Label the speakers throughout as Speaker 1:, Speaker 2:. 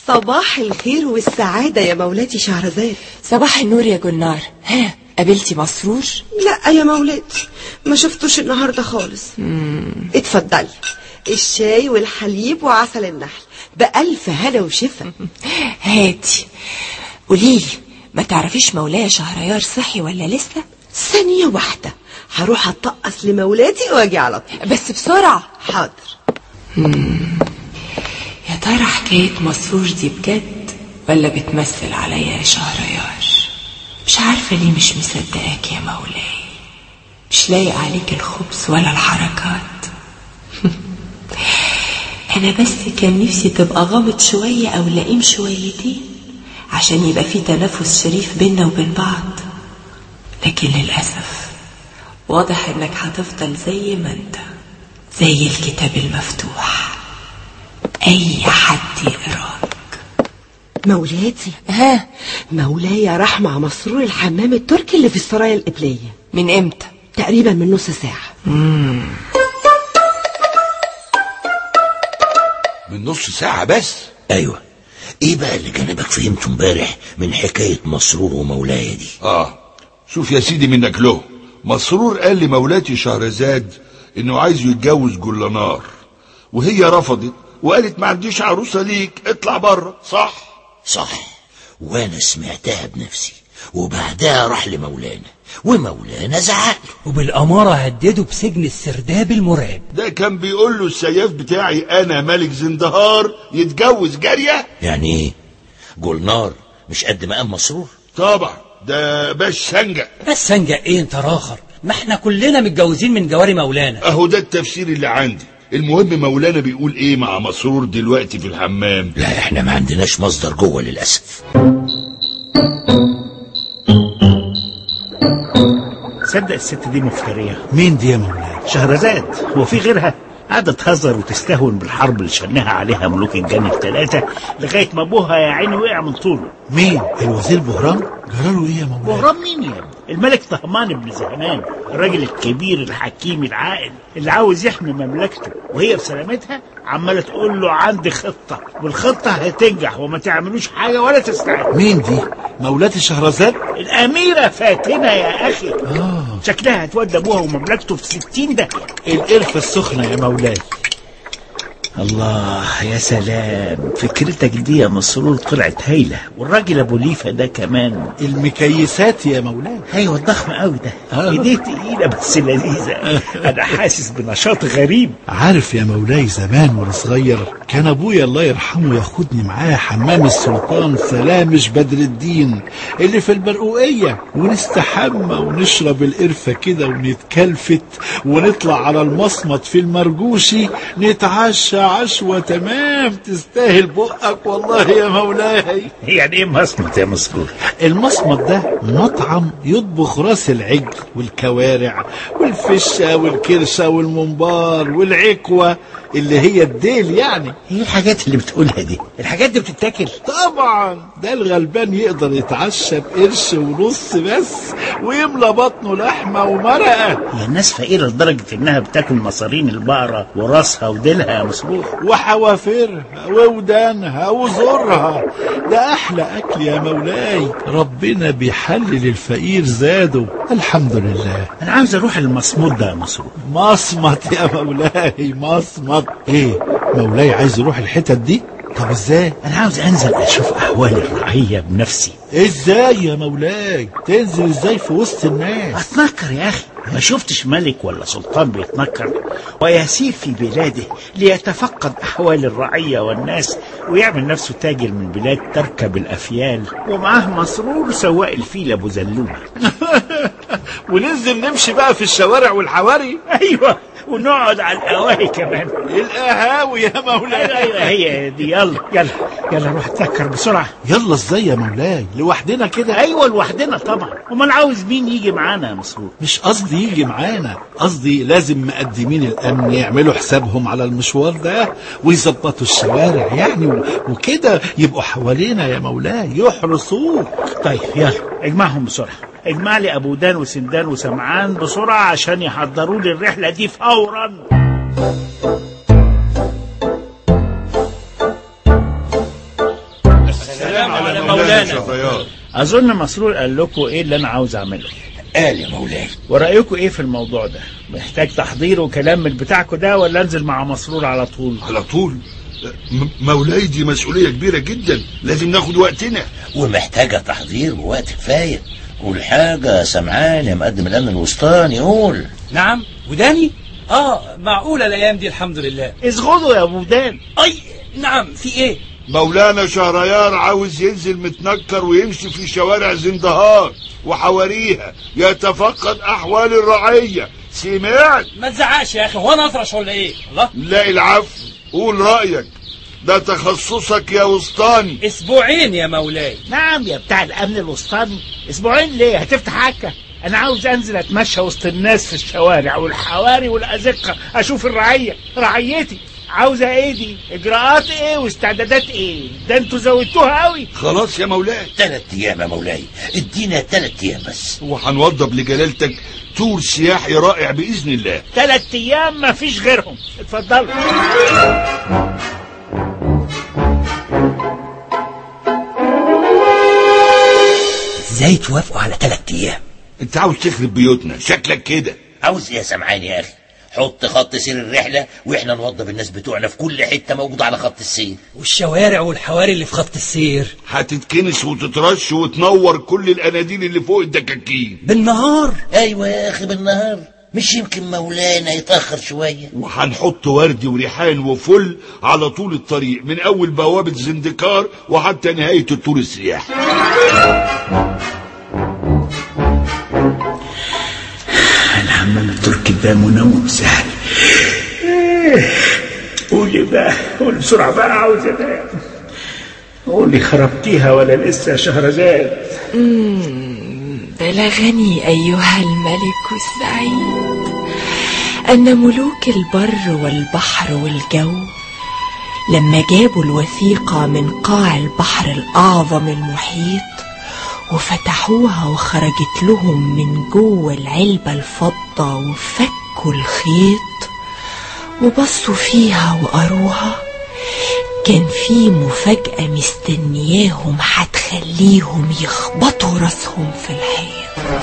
Speaker 1: صباح الخير والسعادة يا مولاتي شهرزاد
Speaker 2: صباح النور يا جنار ها قابلتي مسرور
Speaker 1: لا يا مولاتي ما شفتوش النهاردة خالص اتفضلي الشاي والحليب وعسل النحل بألف هنا وشفا
Speaker 2: هاتي قوليلي ما تعرفيش مولاي شهريار صحي ولا لسه
Speaker 1: ثانية واحدة هروح اتقص لمولاتي واجي على طول
Speaker 2: بس بسرعة
Speaker 1: حاضر
Speaker 2: يا ترى حكاية مسرور دي بجد ولا بتمثل عليا يا شهريار مش عارفة ليه مش مصدقاك يا مولاي مش لايق عليك الخبز ولا الحركات أنا بس كان نفسي تبقى غامض شوية أو لئيم شويتين عشان يبقى في تنافس شريف بينا وبين بعض لكن للأسف واضح إنك هتفضل زي ما أنت زي الكتاب المفتوح أي حد يقراك
Speaker 1: مولاتي
Speaker 2: ها
Speaker 1: مولاي راح مع مسرور الحمام التركي اللي في السرايا القبلية
Speaker 2: من امتى
Speaker 1: تقريبا من نص ساعة
Speaker 3: من نص ساعة بس
Speaker 4: ايوه ايه بقى اللي جانبك فهمته امبارح من حكاية مسرور ومولاي دي
Speaker 3: اه شوف يا سيدي منك له مسرور قال لمولاتي شهرزاد انه عايز يتجوز جلنار وهي رفضت وقالت ما عنديش عروسة ليك اطلع بره صح
Speaker 4: صح وانا سمعتها بنفسي وبعدها راح لمولانا ومولانا زعق له
Speaker 5: وبالأمارة هدده بسجن السرداب المرعب
Speaker 3: ده كان بيقول له السياف بتاعي انا ملك زندهار يتجوز جارية
Speaker 4: يعني ايه جولنار مش قد مقام مسرور
Speaker 3: طبعا ده باش سنجة
Speaker 5: بس سنجة ايه انت راخر ما احنا كلنا متجوزين من جواري مولانا
Speaker 3: اهو ده التفسير اللي عندي المهم مولانا بيقول ايه مع مسرور دلوقتي في الحمام
Speaker 4: لا احنا ما عندناش مصدر جوه للاسف
Speaker 6: صدق الست دي مفترية
Speaker 7: مين دي يا مولاي
Speaker 6: شهرزاد هو في غيرها قاعدة تهزر وتستهون بالحرب اللي شنها عليها ملوك الجن الثلاثة لغاية ما أبوها يا عيني وقع من طوله
Speaker 7: مين الوزير بهرام جراله ايه يا مولاي
Speaker 6: بهرام مين يا ابني؟ الملك طهمان بن زهمان الراجل الكبير الحكيم العاقل اللي عاوز يحمي مملكته وهي بسلامتها عمالة تقول له عندي خطة والخطة هتنجح وما تعملوش حاجة ولا تستعد
Speaker 7: مين دي مولاتي شهرزاد
Speaker 6: الأميرة فاتنة يا أخي آه. شكلها هتودي أبوها ومملكته في ستين ده
Speaker 7: القرفة السخنة يا مولاي
Speaker 6: الله يا سلام فكرتك دي يا مسرور طلعت هايلة والراجل أبو ليفة ده كمان
Speaker 7: المكيسات يا مولاي
Speaker 6: ايوه الضخم قوي ده
Speaker 7: آه.
Speaker 6: ايديه تقيله بس لذيذه انا حاسس بنشاط غريب
Speaker 7: عارف يا مولاي زمان وانا صغير كان ابويا الله يرحمه ياخدني معاه حمام السلطان سلامش بدر الدين اللي في البرقوقية ونستحمى ونشرب القرفة كده ونتكلفت ونطلع على المصمت في المرجوشي نتعشى عشوة تمام تستاهل بقك والله يا مولاي
Speaker 6: يعني ايه مصمت يا مسرور
Speaker 7: المصمت ده مطعم يطبخ راس العجل والكوارع والفشة والكرشة والممبار والعكوة اللي هي الديل يعني
Speaker 6: ايه الحاجات اللي بتقولها دي الحاجات دي بتتاكل
Speaker 7: طبعا ده الغلبان يقدر يتعشى بقرش ونص بس ويملى بطنه لحمة ومرقة
Speaker 6: هي الناس فقيره لدرجه انها بتاكل مصارين البقره وراسها وديلها يا مسرور
Speaker 7: وحوافرها وودانها وزورها ده أحلى أكل يا مولاي ربنا بيحلل الفقير زاده الحمد لله
Speaker 6: انا عاوز اروح المصمود ده يا مسرور
Speaker 7: مصمت يا مولاي مصمت ايه مولاي عايز يروح الحتت دي طب ازاي
Speaker 6: انا عاوز انزل اشوف احوال الرعيه بنفسي
Speaker 7: ازاي يا مولاي تنزل ازاي في وسط الناس
Speaker 6: اتنكر يا اخي ما شفتش ملك ولا سلطان بيتنكر ويسير في بلاده ليتفقد احوال الرعيه والناس ويعمل نفسه تاجر من بلاد تركب الافيال ومعاه مسرور سواق الفيل ابو زلومه
Speaker 7: وننزل نمشي بقى في الشوارع والحواري
Speaker 6: ايوه ونقعد على القهوه كمان
Speaker 7: القهاوي يا
Speaker 6: ايوه
Speaker 7: مولاي
Speaker 6: ايوه هي دي يلا يلا يلا روح اتذكر بسرعه
Speaker 7: يلا ازاي يا مولاي لوحدنا كده
Speaker 6: ايوه لوحدنا طبعا امال عاوز مين يجي معانا يا مسرور
Speaker 7: مش قصدي يجي معانا قصدي لازم مقدمين الامن يعملوا حسابهم على المشوار ده ويظبطوا الشوارع يعني و- وكده يبقوا حوالينا يا مولاي يحرسوك
Speaker 6: طيب يلا اجمعهم بسرعه اجمع لي ابو دان وسندان وسمعان بسرعه عشان يحضروا لي الرحله دي فورا
Speaker 5: يا مولانا
Speaker 3: شهريار
Speaker 6: اظن مسرور قال لكم ايه اللي انا عاوز اعمله
Speaker 4: قال يا مولاي
Speaker 6: ورايكم ايه في الموضوع ده محتاج تحضير وكلام من بتاعكم ده ولا انزل مع مسرور على طول
Speaker 3: على طول م- مولاي دي مسؤولية كبيرة جدا لازم ناخد وقتنا
Speaker 4: ومحتاجة تحضير ووقت كفاية قول حاجة سمعان يا مقدم الأمن الوسطاني قول
Speaker 5: نعم وداني اه معقولة الايام دي الحمد لله
Speaker 6: اصغدوا يا ابو دان
Speaker 5: اي نعم في ايه
Speaker 3: مولانا شهريار عاوز ينزل متنكر ويمشي في شوارع زندهار وحواريها يتفقد أحوال الرعية سمعت
Speaker 5: ما تزعقش يا اخي هو انا اطرش ولا ايه الله
Speaker 3: لا العفو قول رأيك ده تخصصك يا وسطاني
Speaker 5: اسبوعين يا مولاي
Speaker 6: نعم يا بتاع الامن الوسطاني اسبوعين ليه هتفتح عكه انا عاوز انزل اتمشى وسط الناس في الشوارع والحواري والازقه اشوف الرعيه رعيتي عاوزه ايه دي اجراءات ايه واستعدادات ايه ده انتوا زودتوها قوي
Speaker 3: خلاص يا مولاي
Speaker 4: تلات أيام يا مولاي ادينا تلات أيام بس
Speaker 3: وهنوضب لجلالتك تور سياحي رائع بإذن الله
Speaker 6: ثلاث ايام ما فيش غيرهم اتفضلوا
Speaker 4: ازاي توافقوا على تلات أيام
Speaker 3: انت عاوز تخرب بيوتنا شكلك كده
Speaker 4: عاوز ايه يا سمعان يا أخي حط خط سير الرحلة واحنا نوظف الناس بتوعنا في كل حتة موجودة على خط السير
Speaker 5: والشوارع والحواري اللي في خط السير
Speaker 3: هتتكنس وتترش وتنور كل الاناديل اللي فوق الدكاكين
Speaker 5: بالنهار
Speaker 4: ايوه يا اخي بالنهار مش يمكن مولانا يتأخر شوية
Speaker 3: وهنحط ورد وريحان وفل على طول الطريق من اول بوابة زندكار وحتى نهاية الطور السياحي
Speaker 6: الحمام التركي ده منوم سهل قولي بقى قولي بسرعة بقى عاوز انام قولي خربتيها ولا لسه يا شهرزاد
Speaker 2: بلغني أيها الملك السعيد أن ملوك البر والبحر والجو لما جابوا الوثيقة من قاع البحر الأعظم المحيط وفتحوها وخرجت لهم من جوه العلبة الفضة وفكوا الخيط وبصوا فيها وقروها كان في مفاجأة مستنياهم هتخليهم يخبطوا راسهم في الحيط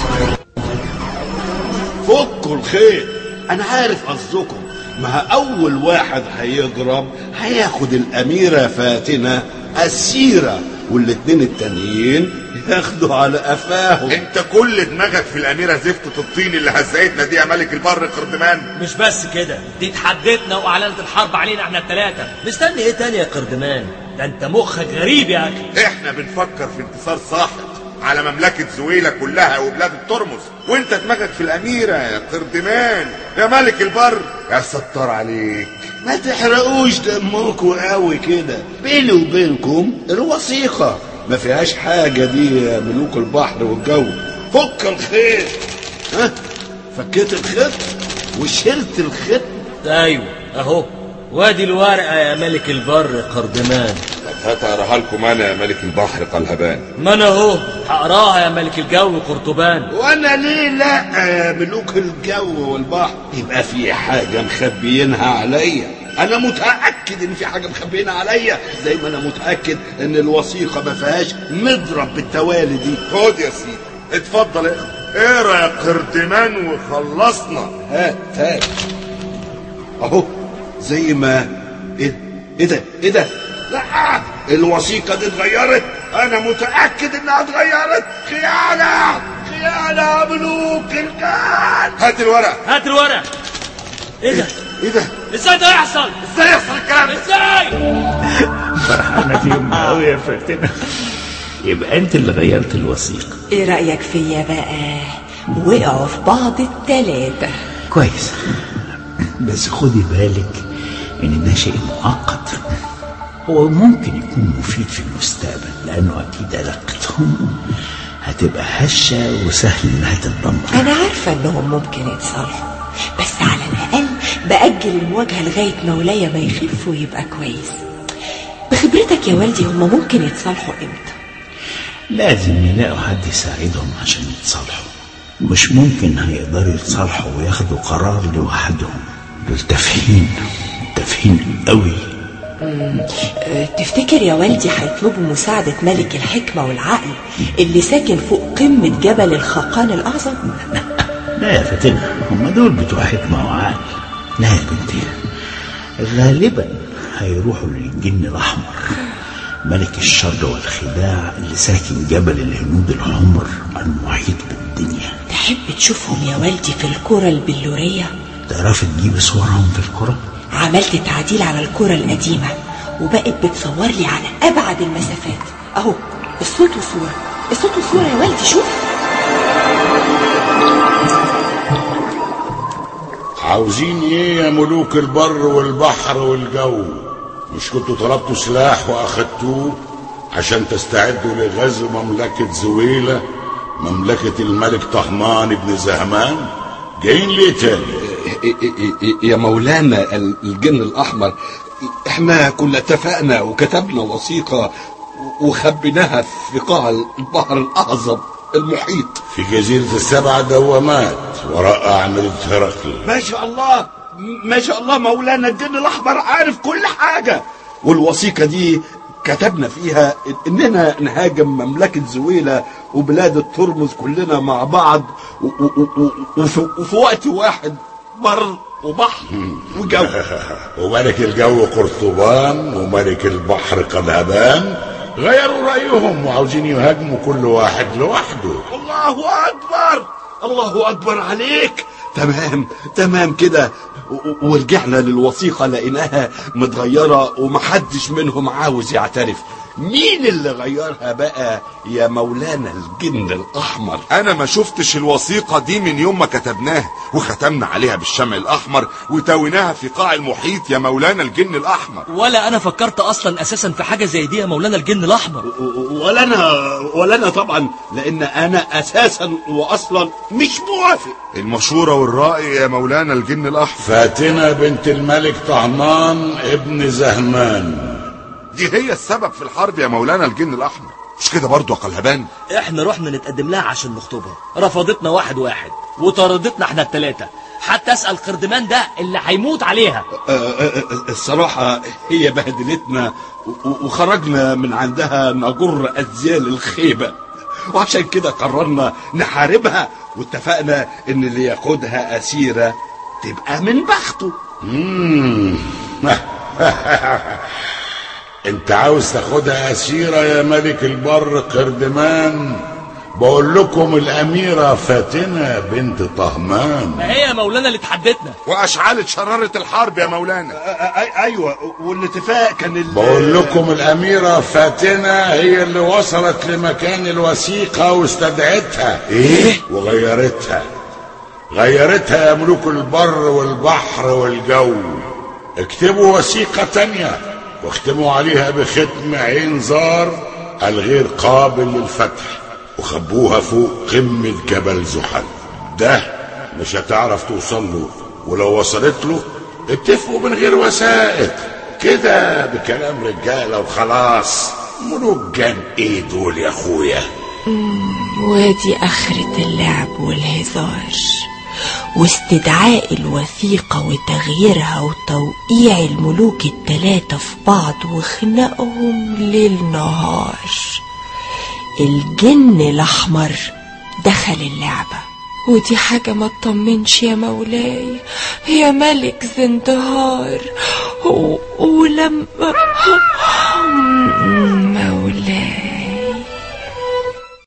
Speaker 8: فكوا الخير انا عارف قصدكم ما اول واحد هيضرب هياخد الاميره فاتنه اسيره والاتنين التانيين ياخدوا على قفاهم
Speaker 9: انت كل دماغك في الاميره زفت الطين اللي هزقتنا دي يا ملك البر قردمان
Speaker 5: مش بس كده دي اتحدتنا واعلنت الحرب علينا احنا الثلاثه مستني ايه تاني يا قردمان ده انت مخك غريب يا اخي
Speaker 9: احنا بنفكر في انتصار ساحق على مملكة زويلة كلها وبلاد الترمس وانت دماغك في الاميرة يا قردمان يا ملك البر يا ستار عليك
Speaker 8: ما تحرقوش دمكم قوي كده بيني وبينكم الوثيقه ما فيهاش حاجه دي يا ملوك البحر والجو فك الخيط ها فكيت الخيط وشلت الخيط
Speaker 5: ايوه اهو وادي الورقه يا ملك البر قردمان
Speaker 9: هتقراها لكم انا يا ملك البحر قلهبان
Speaker 5: ما انا اهو هقراها يا ملك الجو قرطبان
Speaker 8: وانا ليه لا يا ملوك الجو والبحر يبقى في حاجه مخبيينها عليا انا متاكد ان في حاجه مخبيينها عليا زي ما انا متاكد ان الوثيقه ما فيهاش مضرب بالتوالي دي
Speaker 9: خد يا سيدي اتفضل اقرا اقرا يا قردمان وخلصنا
Speaker 8: هات هات اهو زي ما ايه ايه ده ايه ده لا الوثيقه دي اتغيرت انا متاكد انها اتغيرت خيانه خيانه يا ملوك الجان
Speaker 9: هات الورق
Speaker 5: هات الورق ايه ده
Speaker 8: ايه ده
Speaker 5: ازاي ده يحصل
Speaker 9: ازاي يحصل الكلام ده
Speaker 5: ازاي
Speaker 6: فرحانة فيهم قوي يا فاتنة يبقى انت اللي غيرت الوثيقة
Speaker 2: ايه رأيك فيا بقى وقعوا في بعض التلاتة
Speaker 6: كويس بس خدي بالك ان ده شيء مؤقت هو ممكن يكون مفيد في المستقبل لانه اكيد علاقتهم هتبقى هشة وسهل انها تتدمر
Speaker 2: انا عارفة انهم ممكن يتصالحوا بس على الاقل باجل المواجهة لغاية مولاي ما يخف ويبقى كويس بخبرتك يا والدي هم ممكن يتصالحوا امتى
Speaker 6: لازم يلاقوا حد يساعدهم عشان يتصالحوا مش ممكن هيقدروا يتصالحوا وياخدوا قرار لوحدهم دول تافهين تافهين قوي
Speaker 2: أه، تفتكر يا والدي هيطلبوا مساعدة ملك الحكمة والعقل اللي ساكن فوق قمة جبل الخاقان الأعظم
Speaker 6: لا يا فاتنة هم دول بتوع حكمة وعقل لا يا بنتي غالبا هيروحوا للجن الأحمر ملك الشر والخداع اللي ساكن جبل الهنود الحمر المحيط بالدنيا
Speaker 2: تحب تشوفهم يا والدي في الكرة البلورية
Speaker 6: تعرفي تجيبي صورهم في الكرة
Speaker 2: عملت تعديل على الكرة القديمة وبقت بتصور لي على أبعد المسافات أهو الصوت والصورة الصوت والصورة يا والدي شوف
Speaker 10: عاوزين ايه يا ملوك البر والبحر والجو مش كنتوا طلبتوا سلاح واخدتوه عشان تستعدوا لغزو مملكة زويلة مملكة الملك طهمان ابن زهمان جايين ليه تاني
Speaker 11: يا مولانا الجن الأحمر احنا كنا اتفقنا وكتبنا وثيقة وخبيناها في قاع البحر الأعظم المحيط
Speaker 10: في جزيرة السبع دوامات وراء أعمدة هرقل
Speaker 8: ما شاء الله ما شاء الله مولانا الجن الاحمر عارف كل حاجه
Speaker 11: والوثيقة دي كتبنا فيها اننا نهاجم مملكة زويلة وبلاد الترمز كلنا مع بعض و- و- و- وفي, وفي وقت واحد بر وبحر وجو
Speaker 10: وملك الجو قرطبان وملك البحر قلهبان غيروا رأيهم وعاوزين يهاجموا كل واحد لوحده
Speaker 8: الله اكبر
Speaker 11: الله اكبر عليك تمام تمام كده و- و- ورجعنا للوثيقة لقيناها متغيرة ومحدش منهم عاوز يعترف مين اللي غيرها بقى يا مولانا الجن الأحمر
Speaker 9: انا ما شفتش الوثيقة دي من يوم ما كتبناها وختمنا عليها بالشمع الاحمر وتويناها في قاع المحيط يا مولانا الجن الاحمر
Speaker 5: ولا انا فكرت اصلا اساسا في حاجه زي دي يا مولانا الجن الاحمر
Speaker 11: ولا أنا ولا أنا طبعا لأن أنا أساسا وأصلا مش موافق
Speaker 9: المشورة والرأي يا مولانا الجن الاحمر
Speaker 10: فاتنة بنت الملك طهمان ابن زهمان
Speaker 9: دي هي السبب في الحرب يا مولانا الجن الاحمر مش كده برضو يا قلهبان
Speaker 5: احنا رحنا نتقدم لها عشان نخطبها رفضتنا واحد واحد وطردتنا احنا التلاتة حتى اسأل قردمان ده اللي هيموت عليها
Speaker 11: آه، آه، الصراحة هي بهدلتنا و- و- وخرجنا من عندها نجر أذيال الخيبة وعشان كده قررنا نحاربها واتفقنا ان اللي ياخدها أسيرة تبقى من بخته
Speaker 10: مم. انت عاوز تاخدها اسيرة يا ملك البر قردمان بقول لكم الاميرة فاتنة بنت طهمان
Speaker 5: ما هي يا مولانا اللي اتحدتنا
Speaker 9: واشعلت شرارة الحرب يا مولانا
Speaker 11: ايوه والاتفاق كان ال-
Speaker 10: بقول لكم الأميرة فاتنة هي اللي وصلت لمكان الوثيقة واستدعتها إيه؟ وغيرتها غيرتها يا ملوك البر والبحر والجو اكتبوا وثيقة تانية واختموا عليها بختم عين زار الغير قابل للفتح وخبوها فوق قمة جبل زحل ده مش هتعرف توصل له ولو وصلت له اتفقوا من غير وسائط كده بكلام رجاله وخلاص ملوك جان ايه دول يا اخويا
Speaker 2: وادي آخرة اللعب والهزار واستدعاء الوثيقة وتغييرها وتوقيع الملوك التلاتة في بعض وخناقهم ليل نهار الجن الأحمر دخل اللعبة ودي حاجة ما تطمنش يا مولاي يا ملك زندهار و- ولما